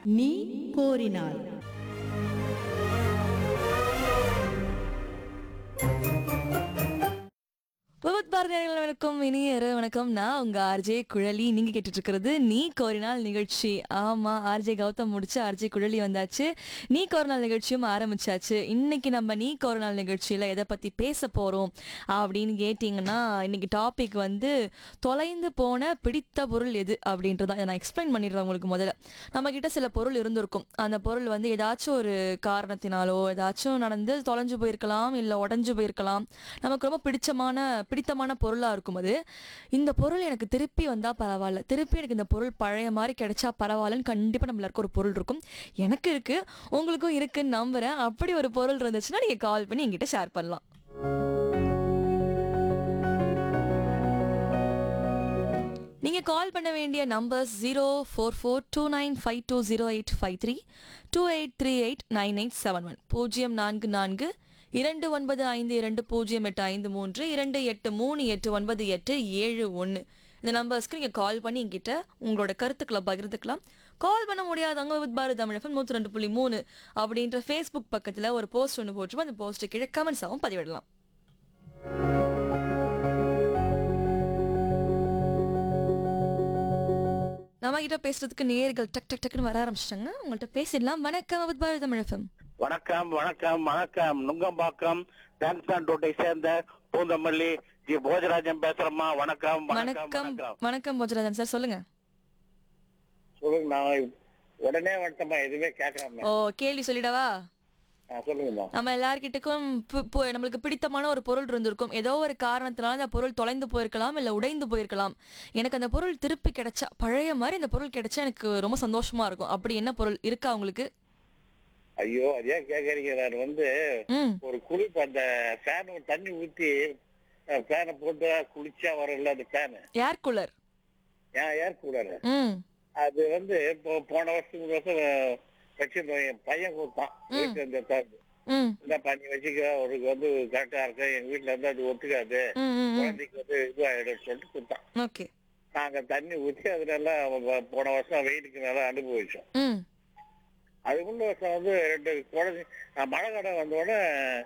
நீ கோரினாய் விபத் பாரதியாளர்களுக்கும் இனிய இரவு வணக்கம் நான் உங்க ஆர்ஜே குழலி நீங்க கேட்டுட்டு இருக்கிறது நீ கோரினால் நிகழ்ச்சி ஆமா ஆர்ஜே கௌதம் முடிச்சு ஆர்ஜே குழலி வந்தாச்சு நீ கோரினால் நிகழ்ச்சியும் ஆரம்பிச்சாச்சு இன்னைக்கு நம்ம நீ கோரினால் நிகழ்ச்சியில எதை பத்தி பேச போறோம் அப்படின்னு கேட்டீங்கன்னா இன்னைக்கு டாபிக் வந்து தொலைந்து போன பிடித்த பொருள் எது அப்படின்றத நான் எக்ஸ்பிளைன் பண்ணிடுறேன் உங்களுக்கு முதல்ல நம்ம கிட்ட சில பொருள் இருந்திருக்கும் அந்த பொருள் வந்து ஏதாச்சும் ஒரு காரணத்தினாலோ ஏதாச்சும் நடந்து தொலைஞ்சு போயிருக்கலாம் இல்லை உடஞ்சு போயிருக்கலாம் நமக்கு ரொம்ப பிடிச்சமான பிடித்தமான பொருளா இருக்கும் அது இந்த பொருள் எனக்கு திருப்பி வந்தா பரவாயில்ல திருப்பி எனக்கு இந்த பொருள் பழைய மாதிரி கிடைச்சா பரவாயில்லன்னு கண்டிப்பா நம்ம எல்லாருக்கும் ஒரு பொருள் இருக்கும் எனக்கு இருக்கு உங்களுக்கும் இருக்குன்னு நம்புறேன் அப்படி ஒரு பொருள் இருந்துச்சுன்னா நீங்க கால் பண்ணி என்கிட்ட ஷேர் பண்ணலாம் நீங்க கால் பண்ண வேண்டிய numbers zero four four two nine five two zero eight five three two eight three eight nine eight seven one பூஜ்ஜியம் நான்கு நான்கு இரண்டு ஒன்பது ஐந்து இரண்டு பூஜ்ஜியம் எட்டு ஐந்து மூன்று இரண்டு எட்டு மூணு எட்டு ஒன்பது எட்டு ஏழு ஒன்று இந்த நம்பர்ஸ்க்கு நீங்கள் கால் பண்ணி என்கிட்ட உங்களோட கருத்துக்களை பகிர்ந்துக்கலாம் கால் பண்ண முடியாதவங்க வித் பாரத் தமிழகம் நூற்றி ரெண்டு புள்ளி மூணு அப்படின்ற ஃபேஸ்புக் பக்கத்தில் ஒரு போஸ்ட் ஒன்று போட்டுருப்போம் அந்த போஸ்ட்டு கீழே கமெண்ட்ஸாகவும் பதிவிடலாம் நம்ம கிட்ட பேசுறதுக்கு நேர்கள் டக் டக் டக்குன்னு வர ஆரம்பிச்சிட்டாங்க உங்கள்கிட்ட பேசிடலாம் வணக்கம் வித் பாரத் தமிழகம் வணக்கம் வணக்கம் வணக்கம் நுங்கம்பாக்கம் டான்சான் ரோட்டை சேர்ந்த பூந்தமல்லி ஜி போஜராஜன் பேசுறேம்மா வணக்கம் வணக்கம் வணக்கம் வணக்கம் வணக்கம் போஜராஜன் சார் சொல்லுங்க சொல்லுங்க நான் உடனே வந்துட்டேம்மா எதுவுமே கேட்கறாம ஓ கேள்வி சொல்லிடவா சொல்லுங்கம்மா நம்ம எல்லார்கிட்டக்கும் பு- பு- நம்மளுக்கு பிடித்தமான ஒரு பொருள் இருந்திருக்கும் ஏதோ ஒரு காரணத்தினால அந்த பொருள் தொலைந்து போயிருக்கலாம் இல்ல உடைந்து போயிருக்கலாம் எனக்கு அந்த பொருள் திருப்பி கிடைச்சா பழைய மாதிரி அந்த பொருள் கிடைச்சா எனக்கு ரொம்ப சந்தோஷமா இருக்கும் அப்படி என்ன பொருள் இருக்கா உங்களுக்கு ஐயோ அதே கேக்குறீங்க நான் வந்து ம் ஒரு குளிப்பு அந்த ஃபேன் தண்ணி ஊத்தி ஃபேனை போட்டு குளிச்சா வரல அந்த ஃபேனு ஏர் கூலர் ஏன் ஏர் கூலர் ம் அது வந்து இப்போ போன வருஷம் இந்த வருஷம் வச்சிருந்தோம் என் பையன் கொடுத்தான் வீட்டுல இந்த தம்பி ம் இந்த பண்ணி வச்சுக்க அவருக்கு வந்து கரெக்டா இருக்கு எங்க வீட்டுல இருந்து அது ஒத்துக்காது ம் ம் ம் குழந்தைக்கு வந்து இதுவாயிடும் சொல்லிட்டு கொடுத்தான் ஓகே நாங்க தண்ணி ஊற்றி அதுல எல்லாம் போன வருஷம் வெயிலுக்கு நல்லா அனுபவிச்சோம் ம் அது முன்ன வருஷம் வந்து ரெண்டு குழந்தை நான் மழை கடை வந்த உடனே